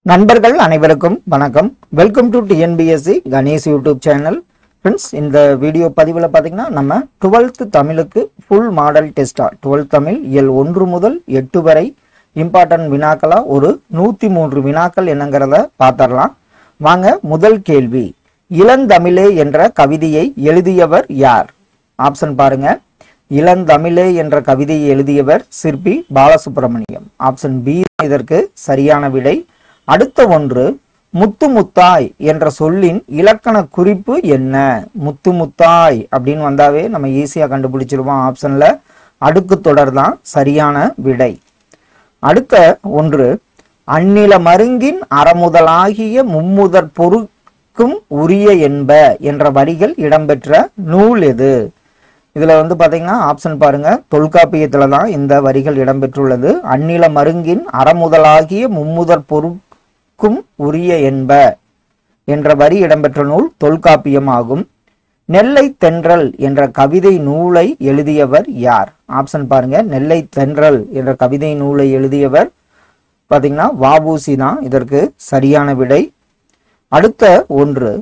நண்பர்கள் அனைவருக்கும் வணக்கம் welcome to TNPSC Ganesh YouTube channel friends இந்த வீடியோ பதிவில் பார்த்தீங்கன்னா நம்ம டுவெல்த் தமிழுக்கு ஃபுல் மாடல் டெஸ்டா டுவெல்த் தமிழ் இயல் ஒன்று முதல் எட்டு வரை இம்பார்ட்டன்ட் வினாக்களா ஒரு நூற்றி மூன்று வினாக்கள் என்னங்கிறத பார்த்துடலாம் வாங்க முதல் கேள்வி இளந்தமிழே என்ற கவிதையை எழுதியவர் யார் ஆப்ஷன் பாருங்க இளந்தமிழே என்ற கவிதையை எழுதியவர் சிற்பி பாலசுப்ரமணியம் ஆப்ஷன் பி இதற்கு சரியான விடை அடுத்த ஒன்று முத்து முத்தாய் என்ற சொல்லின் இலக்கண குறிப்பு என்ன முத்து முத்தாய் அப்படின்னு வந்தாவே நம்ம ஈஸியா கண்டுபிடிச்சிருவோம் ஆப்ஷன்ல அடுக்கு தொடர் தான் சரியான விடை அடுத்த ஒன்று அந்நில மருங்கின் அறமுதலாகிய மும்முதற் பொருட்கும் உரிய என்ப என்ற வரிகள் இடம்பெற்ற நூல் எது இதுல வந்து பாத்தீங்கன்னா ஆப்ஷன் பாருங்க தொல்காப்பியத்துல தான் இந்த வரிகள் இடம்பெற்றுள்ளது அந்நில மருங்கின் அறமுதலாகிய மும்முதற் பொருட்கும் உரிய என்ப என்ற வரி இடம்பெற்ற நூல் தொல்காப்பியம் ஆகும் நெல்லை தென்றல் என்ற கவிதை நூலை எழுதியவர் யார் ஆப்ஷன் பாருங்க நெல்லை தென்றல் என்ற கவிதை நூலை எழுதியவர் பாத்தீங்கன்னா வாபூசி தான் இதற்கு சரியான விடை அடுத்த ஒன்று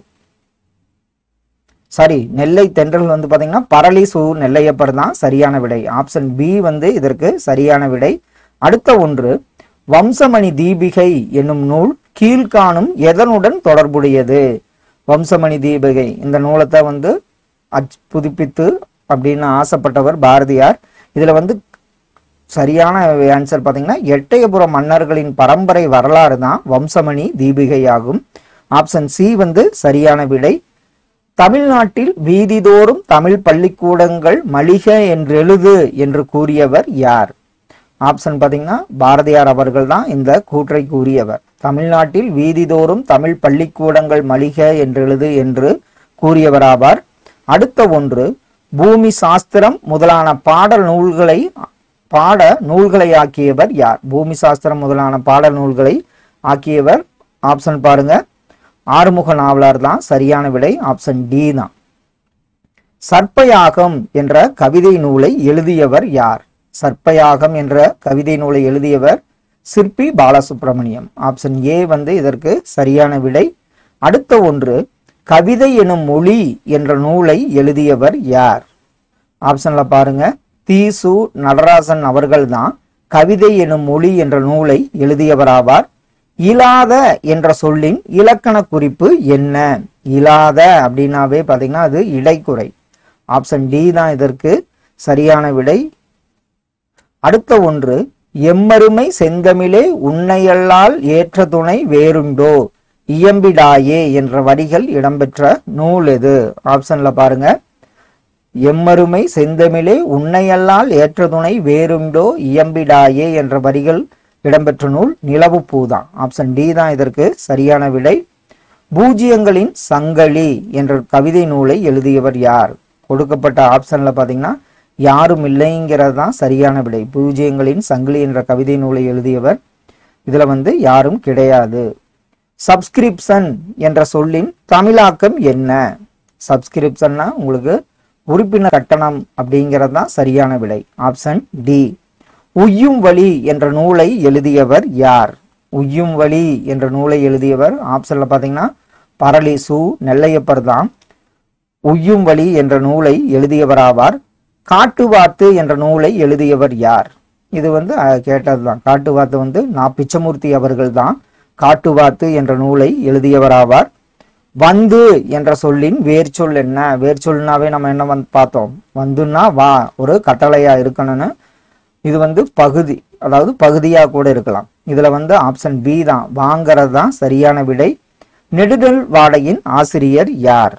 சாரி நெல்லை தென்றல் வந்து பாத்தீங்கன்னா பரளி சு நெல்லையப்பர் தான் சரியான விடை ஆப்ஷன் பி வந்து இதற்கு சரியான விடை அடுத்த ஒன்று வம்சமணி தீபிகை என்னும் நூல் கீழ்காணும் எதனுடன் தொடர்புடையது வம்சமணி தீபிகை இந்த நூலத்தை வந்து அச் புதுப்பித்து அப்படின்னு ஆசைப்பட்டவர் பாரதியார் இதுல வந்து சரியான ஆன்சர் பார்த்தீங்கன்னா எட்டயபுரம் மன்னர்களின் பரம்பரை வரலாறு தான் வம்சமணி தீபிகை ஆகும் ஆப்ஷன் சி வந்து சரியான விடை தமிழ்நாட்டில் வீதிதோறும் தமிழ் பள்ளிக்கூடங்கள் மளிக என்றெழுது என்று கூறியவர் யார் ஆப்ஷன் பார்த்தீங்கன்னா பாரதியார் அவர்கள் தான் இந்த கூற்றை கூறியவர் தமிழ்நாட்டில் வீதிதோறும் தமிழ் பள்ளிக்கூடங்கள் மளிக என்றெழுது என்று கூறியவராவார் அடுத்த ஒன்று பூமி சாஸ்திரம் முதலான பாடல் நூல்களை பாட நூல்களை ஆக்கியவர் யார் பூமி சாஸ்திரம் முதலான பாடல் நூல்களை ஆக்கியவர் ஆப்ஷன் பாருங்க ஆறுமுக நாவலர் தான் சரியான விடை ஆப்ஷன் டி தான் சர்ப்பயாகம் என்ற கவிதை நூலை எழுதியவர் யார் சர்ப்பயாகம் என்ற கவிதை நூலை எழுதியவர் சிற்பி பாலசுப்ரமணியம் ஆப்ஷன் ஏ வந்து இதற்கு சரியான விடை அடுத்த ஒன்று கவிதை எனும் மொழி என்ற நூலை எழுதியவர் யார் ஆப்ஷன்ல பாருங்க தீசு நடராசன் அவர்கள்தான் கவிதை எனும் மொழி என்ற நூலை எழுதியவராவார் இலாத என்ற சொல்லின் இலக்கண குறிப்பு என்ன இலாத அப்படின்னாவே பாத்தீங்கன்னா அது இடைக்குறை ஆப்ஷன் டி தான் இதற்கு சரியான விடை அடுத்த ஒன்று எம்மருமை செந்தமிழே உன்னையல்லால் ஏற்ற துணை வேறுண்டோ இயம்பிடாயே என்ற வரிகள் இடம்பெற்ற நூல் எது ஆப்ஷன்ல பாருங்க எம்மருமை செந்தமிழே உன்னையல்லால் ஏற்ற துணை வேறுண்டோ இயம்பிடாயே என்ற வரிகள் இடம்பெற்ற நூல் நிலவு பூதான் ஆப்ஷன் டி தான் இதற்கு சரியான விடை பூஜ்ஜியங்களின் சங்கலி என்ற கவிதை நூலை எழுதியவர் யார் கொடுக்கப்பட்ட ஆப்ஷன்ல பாத்தீங்கன்னா யாரும் இல்லைங்கிறது தான் சரியான விடை பூஜ்ஜியங்களின் சங்கிலி என்ற கவிதை நூலை எழுதியவர் இதுல வந்து யாரும் கிடையாது சப்ஸ்கிரிப்ஷன் என்ற சொல்லின் தமிழாக்கம் என்ன சப்ஸ்கிரிப்ஷன்னா உங்களுக்கு உறுப்பினர் கட்டணம் அப்படிங்கிறது தான் சரியான விடை ஆப்ஷன் டி உய்யும் வழி என்ற நூலை எழுதியவர் யார் உய்யும் வழி என்ற நூலை எழுதியவர் ஆப்ஷன்ல பாத்தீங்கன்னா பரளி சு நெல்லையப்பர் தான் உய்யும் வழி என்ற நூலை எழுதியவராவார் காட்டுவாத்து என்ற நூலை எழுதியவர் யார் இது வந்து அஹ், கேட்டதுதான் காட்டுவாத்து வந்து நா பிச்சமூர்த்தி அவர்கள் தான் காட்டுவாத்து என்ற நூலை எழுதியவராவார் வந்து என்ற சொல்லின் வேர்ச்சொல் என்ன வேர்ச்சொல்னாவே நம்ம என்ன வந்து பார்த்தோம் வந்துன்னா வா ஒரு கட்டளையா இருக்கணும்னு இது வந்து பகுதி அதாவது பகுதியா கூட இருக்கலாம் இதுல வந்து ஆப்ஷன் பி தான் வாங்கிறது தான் சரியான விடை நெடுநெல் வாடையின் ஆசிரியர் யார்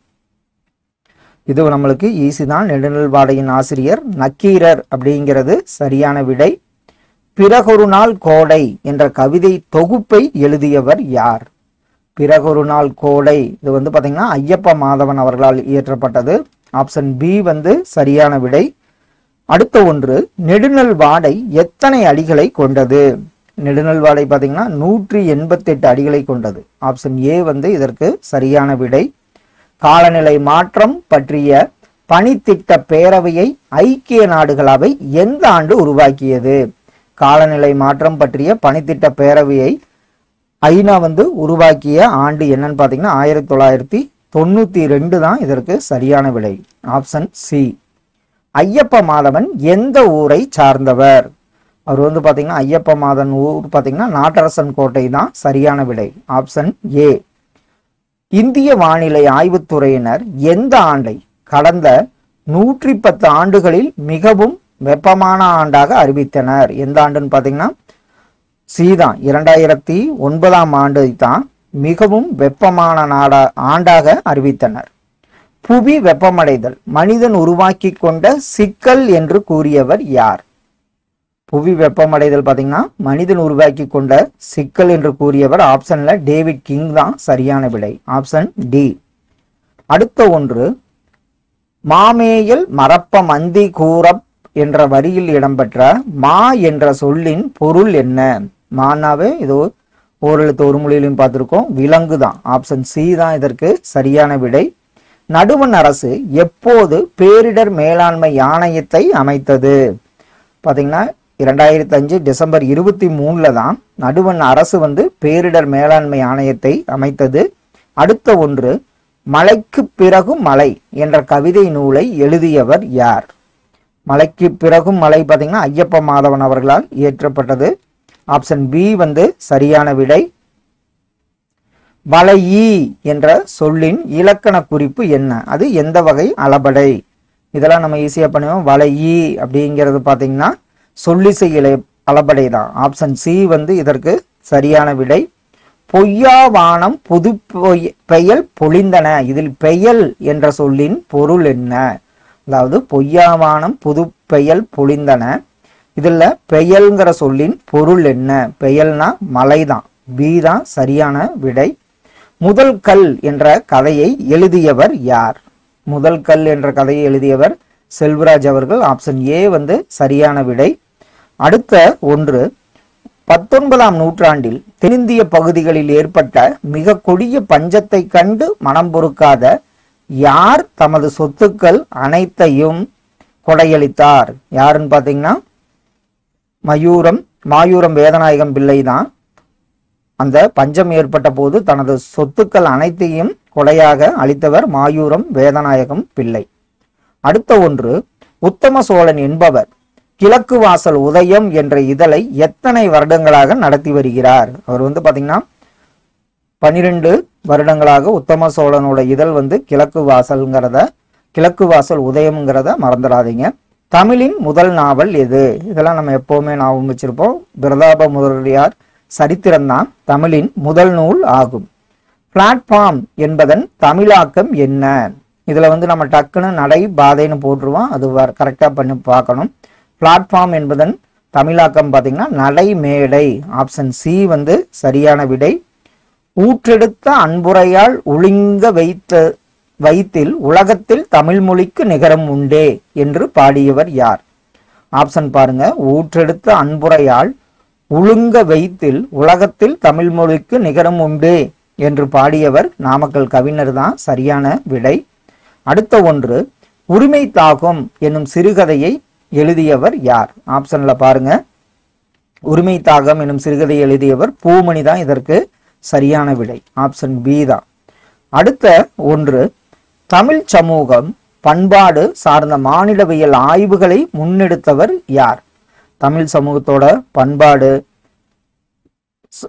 இது நம்மளுக்கு ஈஸி தான் நெடுநெல் வாடையின் ஆசிரியர் நக்கீரர் அப்படிங்கிறது சரியான விடை பிறகொரு நாள் கோடை என்ற கவிதை தொகுப்பை எழுதியவர் யார் பிறகொரு நாள் கோடை இது வந்து பாத்தீங்கன்னா ஐயப்ப மாதவன் அவர்களால் இயற்றப்பட்டது ஆப்ஷன் பி வந்து சரியான விடை அடுத்த ஒன்று நெடுநல் வாடை எத்தனை அடிகளை கொண்டது நெடுநல் வாடை பாத்தீங்கன்னா நூற்றி எண்பத்தி எட்டு அடிகளை கொண்டது ஆப்ஷன் ஏ வந்து இதற்கு சரியான விடை காலநிலை மாற்றம் பற்றிய பணித்திட்ட பேரவையை ஐக்கிய நாடுகள் அவை எந்த ஆண்டு உருவாக்கியது காலநிலை மாற்றம் பற்றிய பணித்திட்ட பேரவையை ஐநா வந்து உருவாக்கிய ஆண்டு என்னன்னு பார்த்தீங்கன்னா ஆயிரத்தி தொள்ளாயிரத்தி தொண்ணூத்தி ரெண்டு தான் இதற்கு சரியான விடை ஆப்ஷன் சி ஐயப்ப மாதவன் எந்த ஊரை சார்ந்தவர் அவர் வந்து பார்த்தீங்கன்னா ஐயப்ப மாதன் ஊர் பார்த்தீங்கன்னா நாட்டரசன் கோட்டை தான் சரியான விடை ஆப்ஷன் ஏ இந்திய வானிலை ஆய்வுத்துறையினர் எந்த ஆண்டை கடந்த நூற்றி பத்து ஆண்டுகளில் மிகவும் வெப்பமான ஆண்டாக அறிவித்தனர் எந்த ஆண்டுன்னு பார்த்தீங்கன்னா சீதான் இரண்டாயிரத்தி ஒன்பதாம் ஆண்டு தான் மிகவும் வெப்பமான நாடா ஆண்டாக அறிவித்தனர் புவி வெப்பமடைதல் மனிதன் உருவாக்கி கொண்ட சிக்கல் என்று கூறியவர் யார் புவி வெப்பமடைதல் பார்த்தீங்கன்னா மனிதன் உருவாக்கி கொண்ட சிக்கல் என்று கூறியவர் ஆப்ஷன்ல டேவிட் கிங் தான் சரியான விடை ஆப்ஷன் டி அடுத்த ஒன்று மாமேயல் மரப்ப மந்தி கூறப் என்ற வரியில் இடம்பெற்ற மா என்ற சொல்லின் பொருள் என்ன மானாவே இது ஓரெழுத்து ஒரு மொழியிலையும் பார்த்திருக்கோம் விலங்கு தான் ஆப்ஷன் சி தான் இதற்கு சரியான விடை நடுவண் அரசு எப்போது பேரிடர் மேலாண்மை ஆணையத்தை அமைத்தது பாத்தீங்கன்னா இரண்டாயிரத்தி அஞ்சு டிசம்பர் இருபத்தி மூணுல தான் நடுவண் அரசு வந்து பேரிடர் மேலாண்மை ஆணையத்தை அமைத்தது அடுத்த ஒன்று மலைக்கு பிறகும் மலை என்ற கவிதை நூலை எழுதியவர் யார் மலைக்கு பிறகும் மலை பார்த்தீங்கன்னா ஐயப்ப மாதவன் அவர்களால் இயற்றப்பட்டது ஆப்ஷன் பி வந்து சரியான விடை வளையி என்ற சொல்லின் இலக்கண குறிப்பு என்ன அது எந்த வகை அளபடை இதெல்லாம் நம்ம ஈஸியா பண்ணுவோம் வளையி அப்படிங்கிறது பார்த்தீங்கன்னா சொல்லிசை இலை அளபடை தான் ஆப்ஷன் சி வந்து இதற்கு சரியான விடை பொய்யா வானம் புது பொய்- பெயல் பொழிந்தன இதில் பெயல் என்ற சொல்லின் பொருள் என்ன அதாவது பொய்யாவானம் புது பெயல் பொழிந்தன இதுல பெயல்ங்கிற சொல்லின் பொருள் என்ன பெயல்னா மலைதான் பி தான் சரியான விடை முதல் கல் என்ற கதையை எழுதியவர் யார் முதல் கல் என்ற கதையை எழுதியவர் செல்வராஜ் அவர்கள் ஆப்ஷன் ஏ வந்து சரியான விடை அடுத்த ஒன்று பத்தொன்பதாம் நூற்றாண்டில் தென்னிந்திய பகுதிகளில் ஏற்பட்ட மிக கொடிய பஞ்சத்தை கண்டு மனம் பொறுக்காத யார் தமது சொத்துக்கள் அனைத்தையும் கொடையளித்தார் யாருன்னு பார்த்தீங்கன்னா மயூரம் மாயூரம் வேதநாயகம் பிள்ளை தான் அந்த பஞ்சம் ஏற்பட்ட போது தனது சொத்துக்கள் அனைத்தையும் கொடையாக அளித்தவர் மாயூரம் வேதநாயகம் பிள்ளை அடுத்த ஒன்று உத்தம சோழன் என்பவர் கிழக்கு வாசல் உதயம் என்ற இதழை எத்தனை வருடங்களாக நடத்தி வருகிறார் அவர் வந்து பாத்தீங்கன்னா பன்னிரெண்டு வருடங்களாக உத்தம சோழனோட இதழ் வந்து கிழக்கு வாசல்ங்கிறத கிழக்கு வாசல் உதயம்ங்கிறத மறந்துடாதீங்க தமிழின் முதல் நாவல் எது இதெல்லாம் நம்ம எப்பவுமே ஞாபகம் வச்சிருப்போம் பிரதாப முதலியார் சரித்திரம்தான் தமிழின் முதல் நூல் ஆகும் பிளாட்ஃபார்ம் என்பதன் தமிழாக்கம் என்ன இதுல வந்து நம்ம டக்குன்னு நடை பாதைன்னு போட்டுருவோம் அது கரெக்டா பண்ணி பார்க்கணும் பிளாட்ஃபார்ம் என்பதன் தமிழாக்கம் பார்த்தீங்கன்னா நடைமேடை ஆப்ஷன் சி வந்து சரியான விடை ஊற்றெடுத்த அன்புரையால் ஒழுங்க வைத்த வைத்தில் உலகத்தில் தமிழ் மொழிக்கு நிகரம் உண்டே என்று பாடியவர் யார் ஆப்ஷன் பாருங்க ஊற்றெடுத்த அன்புரையால் உளுங்க வைத்தில் உலகத்தில் தமிழ் மொழிக்கு நிகரம் உண்டு என்று பாடியவர் நாமக்கல் கவிஞர் தான் சரியான விடை அடுத்த ஒன்று உரிமை தாகம் என்னும் சிறுகதையை எழுதியவர் யார் ஆப்ஷன்ல பாருங்க உரிமை தாகம் என்னும் சிறுகதை எழுதியவர் பூமணி தான் இதற்கு சரியான விடை ஆப்ஷன் பி தான் அடுத்த ஒன்று தமிழ் சமூகம் பண்பாடு சார்ந்த மானிடவியல் ஆய்வுகளை முன்னெடுத்தவர் யார் தமிழ் சமூகத்தோட பண்பாடு ச-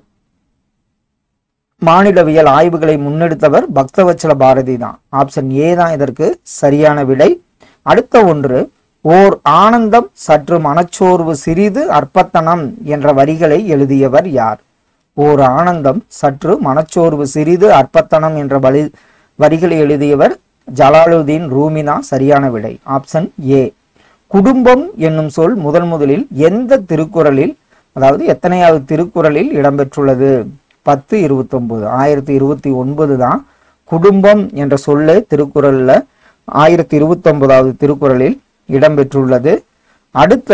மானிடவியல் ஆய்வுகளை முன்னெடுத்தவர் பக்தவச்சல பாரதி தான் ஆப்ஷன் ஏ தான் இதற்கு சரியான விடை அடுத்த ஒன்று ஓர் ஆனந்தம் சற்று மனச்சோர்வு சிறிது அற்பத்தனம் என்ற வரிகளை எழுதியவர் யார் ஓர் ஆனந்தம் சற்று மனச்சோர்வு சிறிது அற்பத்தனம் என்ற வழி வரிகளை எழுதியவர் ஜலாலுதீன் ரூமி தான் சரியான விடை ஆப்ஷன் ஏ குடும்பம் என்னும் சொல் முதன் முதலில் எந்த திருக்குறளில் அதாவது எத்தனையாவது திருக்குறளில் இடம்பெற்றுள்ளது பத்து இருபத்தொன்பது ஆயிரத்தி இருபத்தி ஒன்பது தான் குடும்பம் என்ற சொல்லு திருக்குறள்ல ஆயிரத்தி இருபத்தி ஒன்பதாவது திருக்குறளில் இடம்பெற்றுள்ளது அடுத்த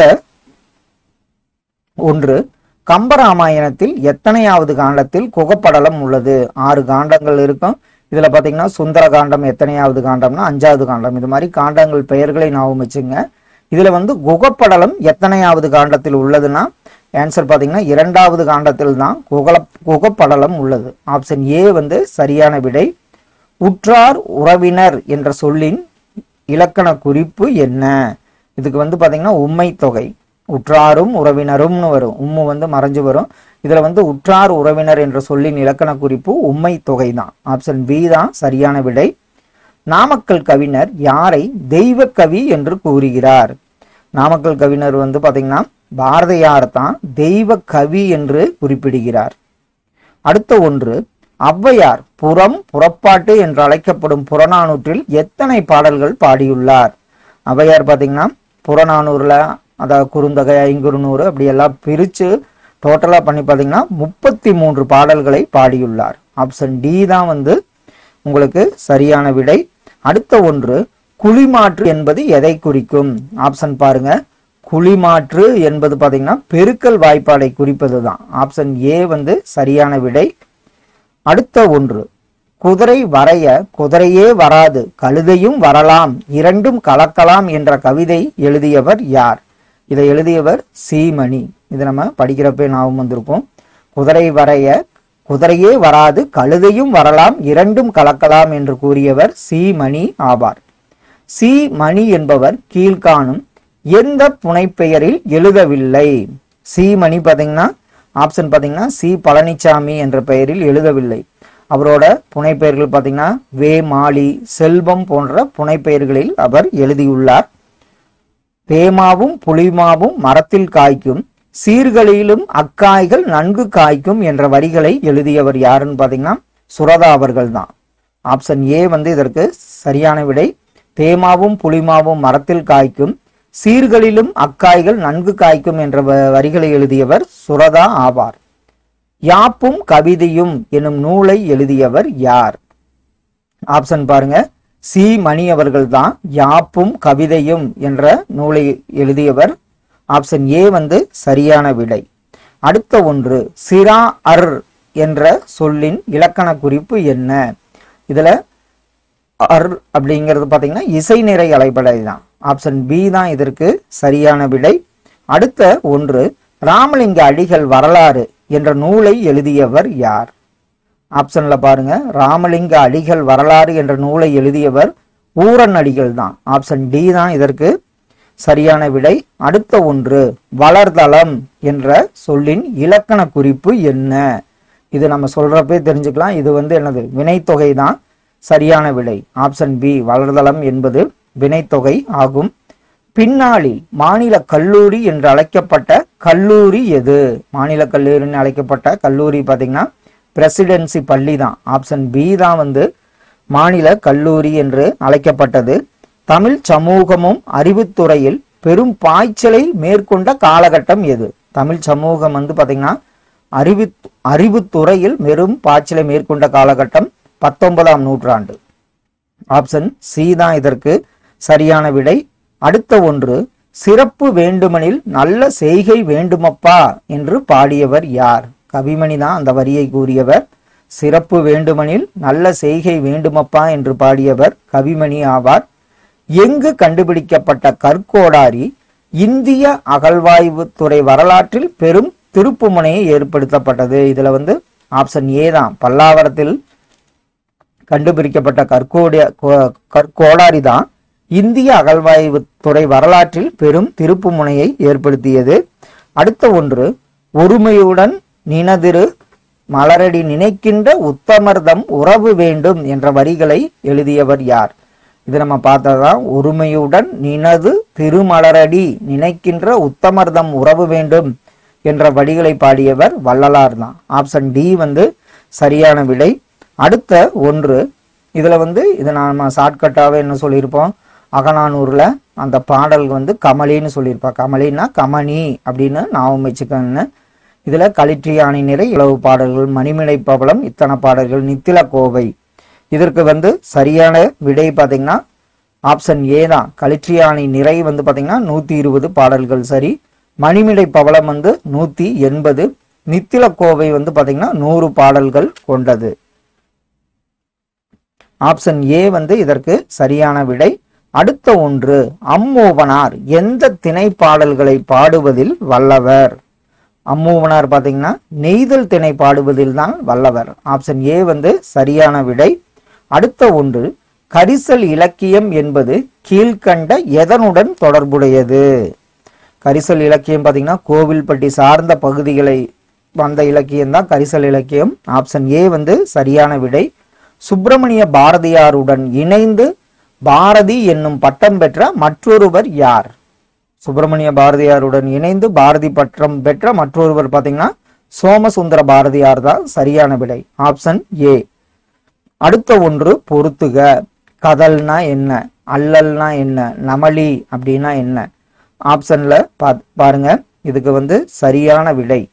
ஒன்று கம்பராமாயணத்தில் எத்தனையாவது காண்டத்தில் குகப்படலம் உள்ளது ஆறு காண்டங்கள் இருக்கும் இதுல பாத்தீங்கன்னா சுந்தர காண்டம் எத்தனையாவது காண்டம்னா அஞ்சாவது காண்டம் இது மாதிரி காண்டங்கள் பெயர்களை ஞாபகம் வச்சுங்க இதுல வந்து குகப்படலம் எத்தனையாவது காண்டத்தில் உள்ளதுன்னா ஆன்சர் பார்த்தீங்கன்னா இரண்டாவது காண்டத்தில் தான் குகல குகப்படலம் உள்ளது ஆப்ஷன் ஏ வந்து சரியான விடை உற்றார் உறவினர் என்ற சொல்லின் இலக்கண குறிப்பு என்ன இதுக்கு வந்து பார்த்தீங்கன்னா உண்மை தொகை உற்றாரும் உறவினரும்னு வரும் உம்மு வந்து மறைஞ்சு வரும் இதுல வந்து உற்றார் உறவினர் என்ற சொல்லின் இலக்கண குறிப்பு உண்மை தொகை தான் ஆப்ஷன் பி தான் சரியான விடை நாமக்கல் கவிஞர் யாரை தெய்வ கவி என்று கூறுகிறார் நாமக்கல் கவிஞர் வந்து பாத்தீங்கன்னா பாரதியார் தான் தெய்வ கவி என்று குறிப்பிடுகிறார் அடுத்த ஒன்று ஔவையார் புறம் புறப்பாட்டு என்று அழைக்கப்படும் புறநானூற்றில் எத்தனை பாடல்கள் பாடியுள்ளார் ஔவையார் பாத்தீங்கன்னா புறநானூறுல அதாவது குறுந்தொகை ஐங்குறுநூறு அப்படி எல்லாம் பிரிச்சு டோட்டலா பண்ணி பாத்தீங்கன்னா முப்பத்தி மூன்று பாடல்களை பாடியுள்ளார் ஆப்ஷன் டி தான் வந்து உங்களுக்கு சரியான விடை அடுத்த ஒன்று குழிமாற்று என்பது எதை குறிக்கும் ஆப்ஷன் பாருங்க குழிமாற்று என்பது பாத்தீங்கன்னா பெருக்கல் வாய்ப்பாடை குறிப்பது தான் ஆப்ஷன் ஏ வந்து சரியான விடை அடுத்த ஒன்று குதிரை வரைய குதிரையே வராது கழுதையும் வரலாம் இரண்டும் கலக்கலாம் என்ற கவிதை எழுதியவர் யார் இதை எழுதியவர் சீமணி இது நம்ம படிக்கிறப்ப ஞாபகம் வந்திருக்கும் குதிரை வரைய குதிரையே வராது கழுதையும் வரலாம் இரண்டும் கலக்கலாம் என்று கூறியவர் சி மணி ஆவார் சி மணி என்பவர் கீழ்காணும் எந்த புனைப்பெயரில் எழுதவில்லை சி மணி பாத்தீங்கன்னா ஆப்ஷன் பாத்தீங்கன்னா சி பழனிசாமி என்ற பெயரில் எழுதவில்லை அவரோட புனைப்பெயர்கள் பாத்தீங்கன்னா வே மாலி செல்வம் போன்ற புனைப்பெயர்களில் அவர் எழுதியுள்ளார் தேமாவும் புளிமாவும் மரத்தில் காய்க்கும் சீர்களிலும் அக்காய்கள் நன்கு காய்க்கும் என்ற வரிகளை எழுதியவர் யாருன்னு பாத்தீங்கன்னா சுரதா அவர்கள் தான் ஆப்ஷன் ஏ வந்து இதற்கு சரியான விடை தேமாவும் புளிமாவும் மரத்தில் காய்க்கும் சீர்களிலும் அக்காய்கள் நன்கு காய்க்கும் என்ற வ- வரிகளை எழுதியவர் சுரதா ஆவார் யாப்பும் கவிதையும் எனும் நூலை எழுதியவர் யார் ஆப்ஷன் பாருங்க சி மணி அவர்கள் தான் யாப்பும் கவிதையும் என்ற நூலை எழுதியவர் ஆப்ஷன் ஏ வந்து சரியான விடை அடுத்த ஒன்று சிரா அர் என்ற சொல்லின் இலக்கண குறிப்பு என்ன இதுல அர் அப்படிங்கிறது பாத்தீங்கன்னா இசை நிறை அலைபடை தான் ஆப்ஷன் பி தான் இதற்கு சரியான விடை அடுத்த ஒன்று ராமலிங்க அடிகள் வரலாறு என்ற நூலை எழுதியவர் யார் ஆப்ஷன்ல பாருங்க ராமலிங்க அடிகள் வரலாறு என்ற நூலை எழுதியவர் ஊரன் அடிகள் தான் ஆப்ஷன் டி தான் இதற்கு சரியான விடை அடுத்த ஒன்று வளர்தளம் என்ற சொல்லின் இலக்கண குறிப்பு என்ன இது நம்ம சொல்றப்பே தெரிஞ்சுக்கலாம் இது வந்து என்னது வினைத்தொகை தான் சரியான விடை ஆப்ஷன் பி வளர்தளம் என்பது வினைத்தொகை ஆகும் பின்னாளில் மாநில கல்லூரி என்று அழைக்கப்பட்ட கல்லூரி எது மாநில கல்லூரின்னு அழைக்கப்பட்ட கல்லூரி பாத்தீங்கன்னா பிரசிடென்சி பள்ளி தான் ஆப்ஷன் பி தான் வந்து மாநில கல்லூரி என்று அழைக்கப்பட்டது தமிழ் சமூகமும் அறிவுத்துறையில் பெரும் பாய்ச்சலை மேற்கொண்ட காலகட்டம் எது தமிழ் சமூகம் வந்து பாத்தீங்கன்னா அறிவு அறிவுத்துறையில் பெரும் பாய்ச்சலை மேற்கொண்ட காலகட்டம் பத்தொன்பதாம் நூற்றாண்டு ஆப்ஷன் சி தான் இதற்கு சரியான விடை அடுத்த ஒன்று சிறப்பு வேண்டுமெனில் நல்ல செய்கை வேண்டுமப்பா என்று பாடியவர் யார் கவிமணி தான் அந்த வரியை கூறியவர் சிறப்பு வேண்டுமெனில் நல்ல செய்கை வேண்டுமப்பா என்று பாடியவர் கவிமணி ஆவார் எங்கு கண்டுபிடிக்கப்பட்ட கற்கோடாரி இந்திய அகழ்வாய்வு துறை வரலாற்றில் பெரும் திருப்புமுனையை ஏற்படுத்தப்பட்டது இதுல வந்து ஆப்ஷன் ஏ தான் பல்லாவரத்தில் கண்டுபிடிக்கப்பட்ட கற்கோடிய கோ- கற்கோடாரி தான் இந்திய அகழ்வாய்வு துறை வரலாற்றில் பெரும் திருப்புமுனையை ஏற்படுத்தியது அடுத்த ஒன்று ஒருமையுடன் நினதிரு மலரடி நினைக்கின்ற உத்தமர்தம் உறவு வேண்டும் என்ற வரிகளை எழுதியவர் யார் இது நம்ம பார்த்ததான் ஒருமையுடன் நினது திருமலரடி நினைக்கின்ற உத்தமர்தம் உறவு வேண்டும் என்ற வரிகளை பாடியவர் வள்ளலார் தான் ஆப்ஷன் டி வந்து சரியான விடை அடுத்த ஒன்று இதுல வந்து இதை நாம ஷார்ட்கட்டாவே என்ன சொல்லியிருப்போம் அகநானூர்ல அந்த பாடல் வந்து கமலின்னு சொல்லியிருப்பா கமலின்னா கமனி அப்படின்னு ஞாபகம் வச்சுக்கோங்க இதுல களிற்றியானை நிறை இளவு பாடல்கள் மணிமிடை பவளம் இத்தனை பாடல்கள் நித்தில கோவை இதற்கு வந்து சரியான விடை பாத்தீங்கன்னா ஆப்ஷன் ஏ தான் களிற்றியானை நிறை வந்து பாத்தீங்கன்னா நூத்தி இருபது பாடல்கள் சரி மணிமிடை பவளம் வந்து நூத்தி எண்பது நித்தில கோவை வந்து பாத்தீங்கன்னா நூறு பாடல்கள் கொண்டது ஆப்ஷன் ஏ வந்து இதற்கு சரியான விடை அடுத்த ஒன்று அம்மூவனார் எந்த திணை பாடல்களை பாடுவதில் வல்லவர் அம்மூவனார் பார்த்தீங்கன்னா நெய்தல் திணை பாடுவதில் தான் வல்லவர் ஆப்ஷன் ஏ வந்து சரியான விடை அடுத்த ஒன்று கரிசல் இலக்கியம் என்பது கீழ்கண்ட எதனுடன் தொடர்புடையது கரிசல் இலக்கியம் பார்த்தீங்கன்னா கோவில்பட்டி சார்ந்த பகுதிகளை வந்த இலக்கியம் தான் கரிசல் இலக்கியம் ஆப்ஷன் ஏ வந்து சரியான விடை சுப்பிரமணிய பாரதியாருடன் இணைந்து பாரதி என்னும் பட்டம் பெற்ற மற்றொருவர் யார் சுப்பிரமணிய பாரதியாருடன் இணைந்து பாரதி பட்டம் பெற்ற மற்றொருவர் பார்த்தீங்கன்னா சோமசுந்தர பாரதியார் தான் சரியான விடை ஆப்ஷன் ஏ அடுத்த ஒன்று பொறுத்துக கதல்னா என்ன அல்லல்னா என்ன நமளி அப்படின்னா என்ன ஆப்ஷன்ல பா- பாருங்க இதுக்கு வந்து சரியான விடை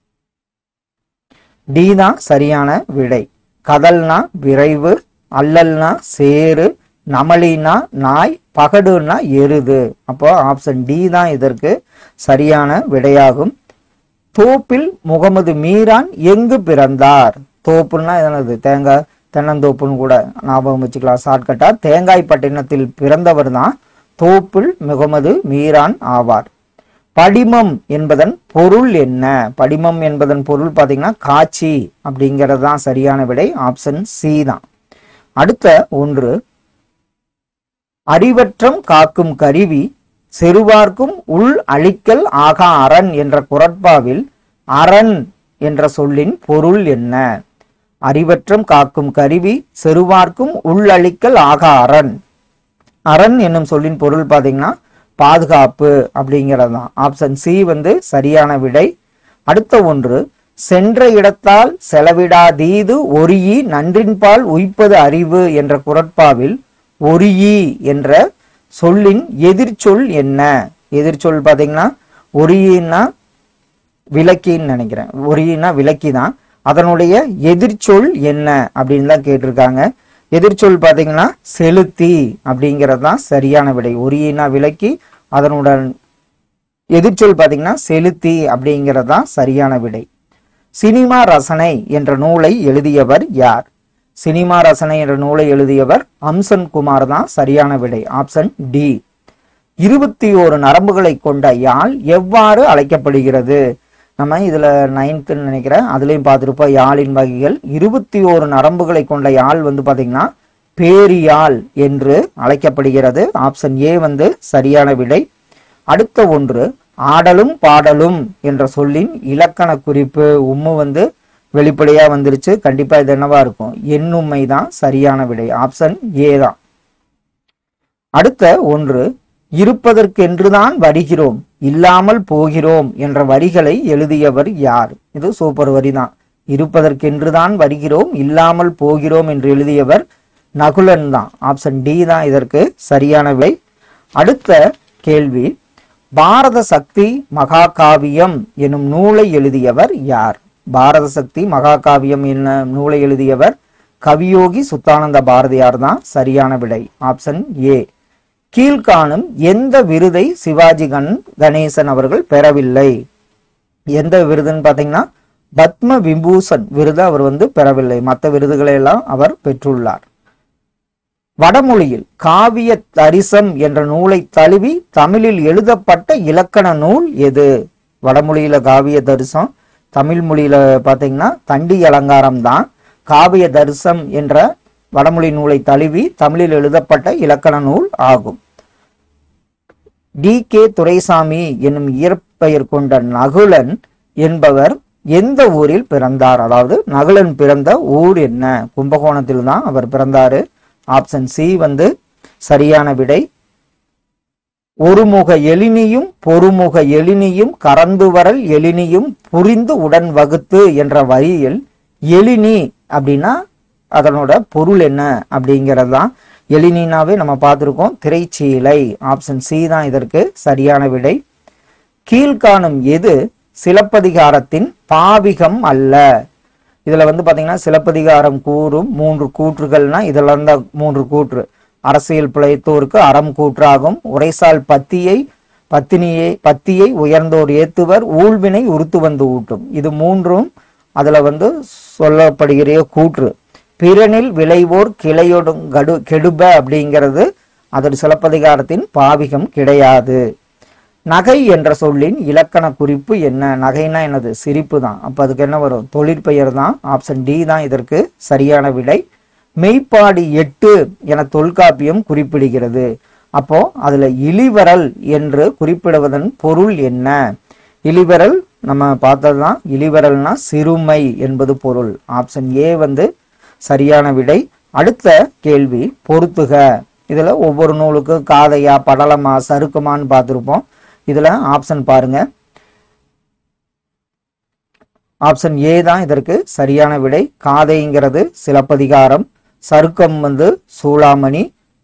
டி தான் சரியான விடை கதல்னா விரைவு அல்லல்னா சேரு நமலினா நாய் பகடுனா எருது அப்போ ஆப்ஷன் டி தான் இதற்கு சரியான விடையாகும் தோப்பில் முகமது மீரான் எங்கு பிறந்தார் தோப்புன்னா என்னது தேங்காய் தென்னந்தோப்புன்னு கூட ஞாபகம் வச்சுக்கலாம் ஷார்ட்கட்டா தேங்காய் பட்டினத்தில் பிறந்தவர் தான் தோப்பில் முகமது மீரான் ஆவார் படிமம் என்பதன் பொருள் என்ன படிமம் என்பதன் பொருள் பார்த்தீங்கன்னா காட்சி அப்படிங்கிறது தான் சரியான விடை ஆப்ஷன் சி தான் அடுத்த ஒன்று அறிவற்றம் காக்கும் கருவி செருவார்க்கும் உள் அழிக்கல் ஆகா அரண் என்ற குரட்பாவில் அரண் என்ற சொல்லின் பொருள் என்ன அறிவற்றம் காக்கும் கருவி செருவார்க்கும் உள்ளழிக்கல் ஆகா அரண் அரண் என்னும் சொல்லின் பொருள் பார்த்தீங்கன்னா பாதுகாப்பு அப்படிங்கிறது தான் ஆப்ஷன் சி வந்து சரியான விடை அடுத்த ஒன்று சென்ற இடத்தால் செலவிடாதீது ஒரியி நன்றின்பால் உய்ப்பது அறிவு என்ற குரட்பாவில் ஒரியி என்ற சொல்லின் எதிர்ச்சொல் என்ன எதிர்ச்சொல் பார்த்தீங்கன்னா ஒரியின்னா விளக்கின்னு நினைக்கிறேன் ஒரியின்னா விளக்கி தான் அதனுடைய எதிர்ச்சொல் என்ன அப்படின்னு தான் கேட்டிருக்காங்க எதிர்ச்சொல் பார்த்தீங்கன்னா செலுத்தி அப்படிங்கிறது தான் சரியான விடை ஒரியினா விளக்கி அதனுடன் எதிர்ச்சொல் பார்த்தீங்கன்னா செலுத்தி அப்படிங்கிறது தான் சரியான விடை சினிமா ரசனை என்ற நூலை எழுதியவர் யார் சினிமா ரசனை என்ற நூலை எழுதியவர் அம்சன் குமார் தான் சரியான விடை ஆப்ஷன் டி இருபத்தி ஓரு நரம்புகளை கொண்ட யாழ் எவ்வாறு அழைக்கப்படுகிறது நம்ம இதுல நைன்த்துன்னு நினைக்கிறேன் அதுலயும் பார்த்துருப்போம் யாழின் வகைகள் இருபத்தி ஓரு நரம்புகளை கொண்ட யாழ் வந்து பாத்தீங்கன்னா பேரியாழ் என்று அழைக்கப்படுகிறது ஆப்ஷன் ஏ வந்து சரியான விடை அடுத்த ஒன்று ஆடலும் பாடலும் என்ற சொல்லின் இலக்கண குறிப்பு உம்மு வந்து வெளிப்படையா வந்துருச்சு கண்டிப்பா இது என்னவா இருக்கும் எண்ணுமை தான் சரியான விடை ஆப்ஷன் ஏ தான் அடுத்த ஒன்று இருப்பதற்கென்றுதான் வருகிறோம் இல்லாமல் போகிறோம் என்ற வரிகளை எழுதியவர் யார் இது சூப்பர் வரி தான் இருப்பதற்கென்றுதான் வருகிறோம் இல்லாமல் போகிறோம் என்று எழுதியவர் நகுலன் தான் ஆப்ஷன் டி தான் இதற்கு சரியான விடை அடுத்த கேள்வி பாரத சக்தி மகாகாவியம் எனும் நூலை எழுதியவர் யார் பாரத சக்தி மகாகாவியம் என்ன நூலை எழுதியவர் கவியோகி சுத்தானந்த பாரதியார் தான் சரியான விடை ஆப்ஷன் ஏ கீழ்காணும் எந்த விருதை சிவாஜி கண் கணேசன் அவர்கள் பெறவில்லை எந்த விருதுன்னு பாத்தீங்கன்னா பத்ம விபூஷன் விருது அவர் வந்து பெறவில்லை மற்ற விருதுகளை எல்லாம் அவர் பெற்றுள்ளார் வடமொழியில் காவிய தரிசம் என்ற நூலை தழுவி தமிழில் எழுதப்பட்ட இலக்கண நூல் எது வடமொழியில காவிய தரிசம் தமிழ் மொழியில பாத்தீங்கன்னா தண்டி அலங்காரம் தான் காவிய தரிசம் என்ற வடமொழி நூலை தழுவி தமிழில் எழுதப்பட்ட இலக்கண நூல் ஆகும் டி கே துரைசாமி என்னும் இயற்பெயர் கொண்ட நகுலன் என்பவர் எந்த ஊரில் பிறந்தார் அதாவது நகுலன் பிறந்த ஊர் என்ன கும்பகோணத்தில் தான் அவர் பிறந்தாரு ஆப்ஷன் சி வந்து சரியான விடை ஒருமுக எழினியும் பொறுமுக எழினியும் கறந்து வரல் எழினியும் புரிந்து உடன் வகுத்து என்ற வரியில் எழினி அப்படின்னா அதனோட பொருள் என்ன அப்படிங்கிறது தான் எழினினாவே நம்ம பார்த்துருக்கோம் திரைச்சீலை ஆப்ஷன் சி தான் இதற்கு சரியான விடை கீழ்காணும் எது சிலப்பதிகாரத்தின் பாவிகம் அல்ல இதுல வந்து பாத்தீங்கன்னா சிலப்பதிகாரம் கூறும் மூன்று கூற்றுகள்னா இதெல்லாம் தான் மூன்று கூற்று அரசியல் பிழைத்தோருக்கு அறம் கூற்றாகும் உரைசால் பத்தியை பத்தினியை பத்தியை உயர்ந்தோர் ஏத்துவர் ஊழ்வினை உறுத்து வந்து ஊட்டும் இது மூன்றும் அதுல வந்து சொல்லப்படுகிற கூற்று பிறனில் விளைவோர் கிளையொடும் கடு கெடுப அப்படிங்கிறது அதோட சிலப்பதிகாரத்தின் பாவிகம் கிடையாது நகை என்ற சொல்லின் இலக்கண குறிப்பு என்ன நகைனா என்னது சிரிப்பு தான் அப்ப அதுக்கு என்ன வரும் தொழிற்பெயர் தான் ஆப்ஷன் டி தான் இதற்கு சரியான விடை மெய்ப்பாடி எட்டு என தொல்காப்பியம் குறிப்பிடுகிறது அப்போ அதுல இளிவரல் என்று குறிப்பிடுவதன் பொருள் என்ன இளிவரல் நம்ம பார்த்ததுதான் இளிவரல்னா சிறுமை என்பது பொருள் ஆப்ஷன் ஏ வந்து சரியான விடை அடுத்த கேள்வி பொறுத்துக இதுல ஒவ்வொரு நூலுக்கு காதையா படலமா சறுக்குமான்னு பார்த்திருப்போம் இதுல ஆப்ஷன் பாருங்க ஆப்ஷன் ஏ தான் இதற்கு சரியான விடை காதைங்கிறது சிலப்பதிகாரம் சருக்கம் வந்து சூளாமணி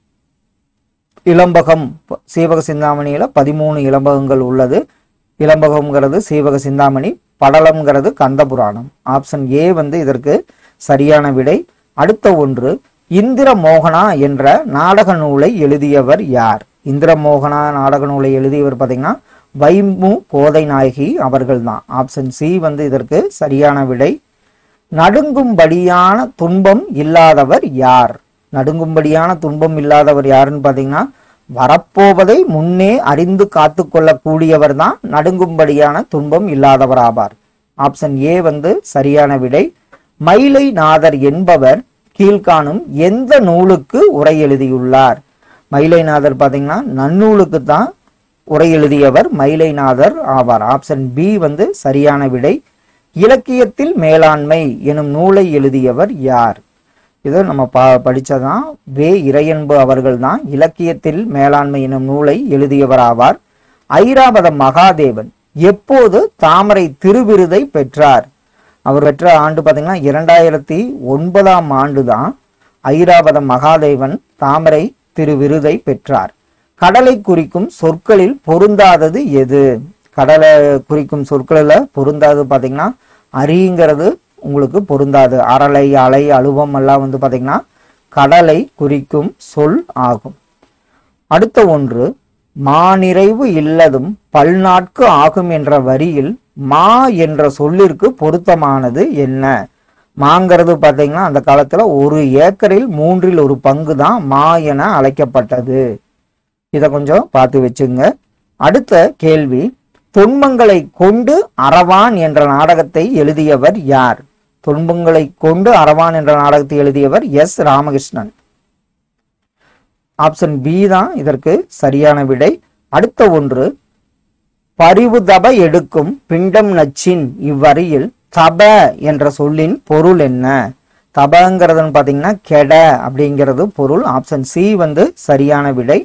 இளம்பகம் ப- சீவக சிந்தாமணியில பதிமூணு இளம்பகங்கள் உள்ளது இளம்பகம்ங்கிறது சீவக சிந்தாமணி படலம்ங்கிறது கந்தபுராணம் ஆப்ஷன் ஏ வந்து இதற்கு சரியான விடை அடுத்த ஒன்று இந்திர மோகனா என்ற நாடக நூலை எழுதியவர் யார் இந்திர மோகனா நாடக நூலை எழுதியவர் பார்த்தீங்கன்னா வைமு கோதை நாயகி அவர்கள்தான் ஆப்ஷன் சி வந்து இதற்கு சரியான விடை நடுங்கும்படியான துன்பம் இல்லாதவர் யார் நடுங்கும்படியான துன்பம் இல்லாதவர் யாருன்னு பார்த்தீங்கன்னா வரப்போவதை முன்னே அறிந்து காத்து கொள்ளக்கூடியவர் தான் நடுங்கும்படியான துன்பம் இல்லாதவர் ஆவார் ஆப்ஷன் ஏ வந்து சரியான விடை மயிலை நாதர் என்பவர் கீழ்காணும் எந்த நூலுக்கு உரை எழுதியுள்ளார் மயிலைநாதர் பார்த்தீங்கன்னா நன்னூலுக்கு தான் உரை எழுதியவர் மயிலைநாதர் ஆவார் ஆப்ஷன் பி வந்து சரியான விடை இலக்கியத்தில் மேலாண்மை எனும் நூலை எழுதியவர் யார் இது நம்ம ப படிச்சதான் வே இறையன்பு அவர்கள் தான் இலக்கியத்தில் மேலாண்மை எனும் நூலை எழுதியவர் ஆவார் ஐராவத மகாதேவன் எப்போது தாமரை திருவிருதை பெற்றார் அவர் பெற்ற ஆண்டு பார்த்தீங்கன்னா இரண்டாயிரத்தி ஒன்பதாம் ஆண்டு தான் ஐராவத மகாதேவன் தாமரை திருவிருதை பெற்றார் கடலை குறிக்கும் சொற்களில் பொருந்தாதது எது கடலை குறிக்கும் சொற்களில் பொருந்தாது பார்த்தீங்கன்னா அரிங்கிறது உங்களுக்கு பொருந்தாது அரலை அலை அலுவம் எல்லாம் வந்து பார்த்தீங்கன்னா கடலை குறிக்கும் சொல் ஆகும் அடுத்த ஒன்று மாநிறைவு இல்லதும் பல்நாட்கு ஆகும் என்ற வரியில் மா என்ற சொல்லிற்கு பொருத்தமானது என்ன மாங்கிறது பார்த்தீங்கன்னா அந்த காலத்துல ஒரு ஏக்கரில் மூன்றில் ஒரு பங்கு தான் மா என அழைக்கப்பட்டது இதை கொஞ்சம் பார்த்து வச்சுங்க அடுத்த கேள்வி துன்பங்களை கொண்டு அரவான் என்ற நாடகத்தை எழுதியவர் யார் துன்பங்களை கொண்டு அரவான் என்ற நாடகத்தை எழுதியவர் எஸ் ராமகிருஷ்ணன் ஆப்ஷன் பி தான் இதற்கு சரியான விடை அடுத்த ஒன்று பரிவு தப எடுக்கும் பிண்டம் நச்சின் இவ்வரியில் தப என்ற சொல்லின் பொருள் என்ன தபங்கிறதுன்னு பார்த்தீங்கன்னா கெட அப்படிங்கிறது பொருள் ஆப்ஷன் சி வந்து சரியான விடை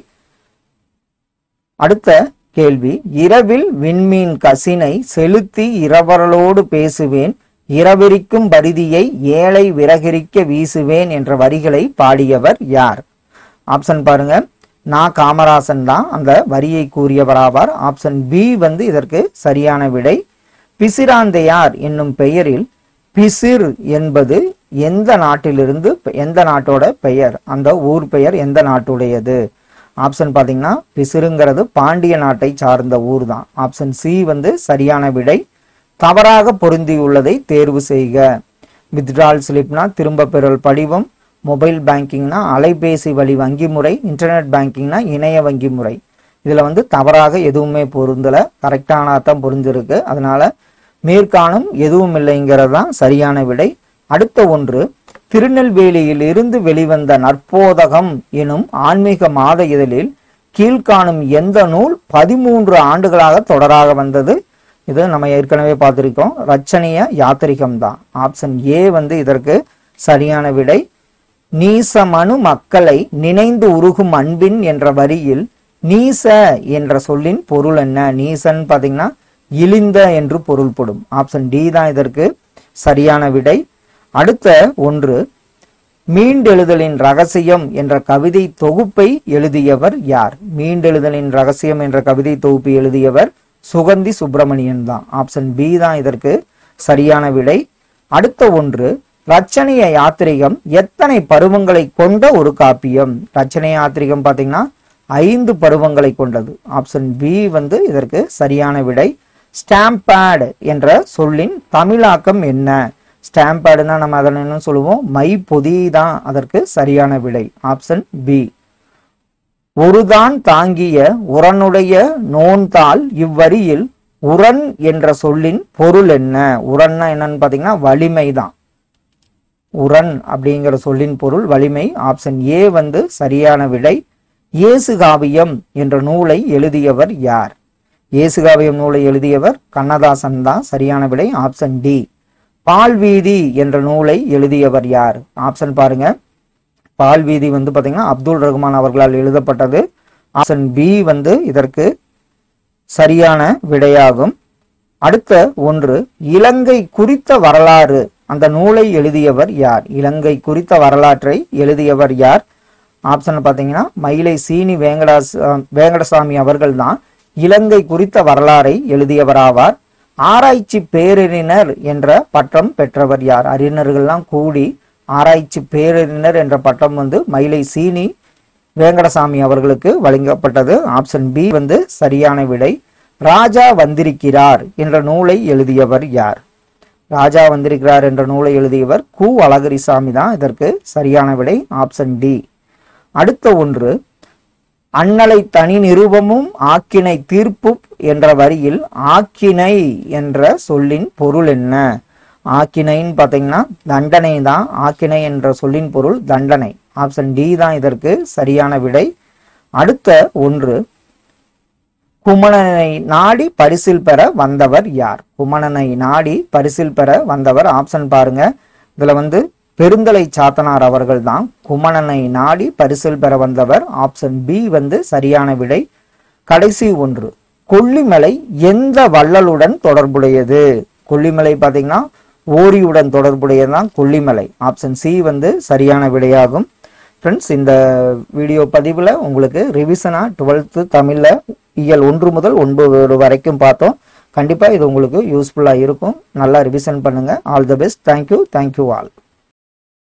அடுத்த கேள்வி இரவில் விண்மீன் கசினை செலுத்தி இரவரலோடு பேசுவேன் இரவிரிக்கும் பரிதியை ஏழை விறகிரிக்க வீசுவேன் என்ற வரிகளை பாடியவர் யார் ஆப்ஷன் பாருங்க நான் காமராசன் தான் அந்த வரியை கூறியவராவார் ஆப்ஷன் பி வந்து இதற்கு சரியான விடை பிசிராந்தையார் என்னும் பெயரில் பிசிர் என்பது எந்த நாட்டிலிருந்து எந்த நாட்டோட பெயர் அந்த ஊர் பெயர் எந்த நாட்டுடையது ஆப்ஷன் பார்த்தீங்கன்னா பிசிறுங்கிறது பாண்டிய நாட்டை சார்ந்த ஊர் தான் ஆப்ஷன் சி வந்து சரியான விடை தவறாக பொருந்தியுள்ளதை தேர்வு செய்க வித்ட்ரால் ஸ்லிப்னா திரும்ப பெறல் படிவம் மொபைல் பேங்கிங்னா அலைபேசி வழி வங்கி முறை இன்டர்நெட் பேங்கிங்னா இணைய வங்கி முறை இதுல வந்து தவறாக எதுவுமே பொருந்தல கரெக்டான தான் புரிஞ்சிருக்கு அதனால மேற்காணும் எதுவும் இல்லைங்கிறது தான் சரியான விடை அடுத்த ஒன்று திருநெல்வேலியில் இருந்து வெளிவந்த நற்போதகம் எனும் ஆன்மீக மாத இதழில் கீழ்காணும் எந்த நூல் பதிமூன்று ஆண்டுகளாக தொடராக வந்தது இது நம்ம ஏற்கனவே பார்த்திருக்கோம் ரச்சனைய யாத்திரிகம் தான் ஆப்ஷன் ஏ வந்து இதற்கு சரியான விடை நீசமனு மக்களை நினைந்து உருகும் அன்பின் என்ற வரியில் நீச என்ற சொல்லின் பொருள் என்ன நீசன் பாத்தீங்கன்னா இழிந்த என்று பொருள்படும் ஆப்ஷன் டி தான் இதற்கு சரியான விடை அடுத்த ஒன்று மீண்டெழுதலின் ரகசியம் என்ற கவிதை தொகுப்பை எழுதியவர் யார் மீண்டெழுதலின் ரகசியம் என்ற கவிதை தொகுப்பு எழுதியவர் சுகந்தி சுப்பிரமணியன் தான் ஆப்ஷன் பி தான் இதற்கு சரியான விடை அடுத்த ஒன்று ரச்சனைய யாத்திரிகம் எத்தனை பருவங்களை கொண்ட ஒரு காப்பியம் ரச்சனைய யாத்திரிகம் பாத்தீங்கன்னா ஐந்து பருவங்களை கொண்டது ஆப்ஷன் பி வந்து இதற்கு சரியான விடை ஸ்டாம்பேட் என்ற சொல்லின் தமிழாக்கம் என்ன ஸ்டாம்பேடுனா நம்ம அதனை என்ன சொல்லுவோம் மை பொதி தான் அதற்கு சரியான விடை ஆப்ஷன் பி ஒருதான் தாங்கிய உரனுடைய நோன்தாள் இவ்வரியில் உரன் என்ற சொல்லின் பொருள் என்ன உரன்னா என்னன்னு பாத்தீங்கன்னா வலிமை தான் உரன் அப்படிங்கிற சொல்லின் பொருள் வலிமை ஆப்ஷன் ஏ வந்து சரியான விடை இயேசுகாவியம் என்ற நூலை எழுதியவர் யார் இயேசுகாவியம் நூலை எழுதியவர் கண்ணதாசன் தான் சரியான விடை ஆப்ஷன் டி பால்வீதி என்ற நூலை எழுதியவர் யார் ஆப்ஷன் பாருங்க பால்வீதி வந்து பாத்தீங்கன்னா அப்துல் ரஹ்மான் அவர்களால் எழுதப்பட்டது ஆப்ஷன் பி வந்து இதற்கு சரியான விடையாகும் அடுத்த ஒன்று இலங்கை குறித்த வரலாறு அந்த நூலை எழுதியவர் யார் இலங்கை குறித்த வரலாற்றை எழுதியவர் யார் ஆப்ஷன் பார்த்தீங்கன்னா மயிலை சீனி வேங்கடாஸ் வேங்கடசாமி அவர்கள் தான் இலங்கை குறித்த வரலாறை எழுதியவராவார் ஆராய்ச்சி பேரறிஞர் என்ற பட்டம் பெற்றவர் யார் அறிஞர்கள்லாம் கூடி ஆராய்ச்சி பேரறிஞர் என்ற பட்டம் வந்து மயிலை சீனி வேங்கடசாமி அவர்களுக்கு வழங்கப்பட்டது ஆப்ஷன் பி வந்து சரியான விடை ராஜா வந்திருக்கிறார் என்ற நூலை எழுதியவர் யார் ராஜா வந்திருக்கிறார் என்ற நூலை எழுதியவர் கு அழகிரிசாமி தான் இதற்கு சரியான விடை ஆப்ஷன் டி அடுத்த ஒன்று அண்ணலை தனி நிருபமும் ஆக்கினை தீர்ப்பு என்ற வரியில் ஆக்கினை என்ற சொல்லின் பொருள் என்ன ஆக்கினைன்னு பார்த்தீங்கன்னா தண்டனை தான் ஆக்கினை என்ற சொல்லின் பொருள் தண்டனை ஆப்ஷன் டி தான் இதற்கு சரியான விடை அடுத்த ஒன்று குமணனை நாடி பரிசில் பெற வந்தவர் யார் குமணனை நாடி பரிசில் பெற வந்தவர் ஆப்ஷன் பாருங்க இதுல வந்து பெருந்தலை சாத்தனார் அவர்கள் தான் குமணனை நாடி பரிசில் பெற வந்தவர் ஆப்ஷன் பி வந்து சரியான விடை கடைசி ஒன்று கொல்லிமலை எந்த வள்ளலுடன் தொடர்புடையது கொல்லிமலை பார்த்தீங்கன்னா ஓரியுடன் தொடர்புடையதுதான் கொல்லிமலை ஆப்ஷன் சி வந்து சரியான விடையாகும் ஃப்ரெண்ட்ஸ் இந்த வீடியோ பதிவில் உங்களுக்கு ரிவிஷனாக டுவெல்த்து தமிழில் இயல் ஒன்று முதல் ஒன்பது வரைக்கும் பார்த்தோம் கண்டிப்பாக இது உங்களுக்கு யூஸ்ஃபுல்லாக இருக்கும் நல்லா ரிவிஷன் பண்ணுங்கள் all the best thank you thank you all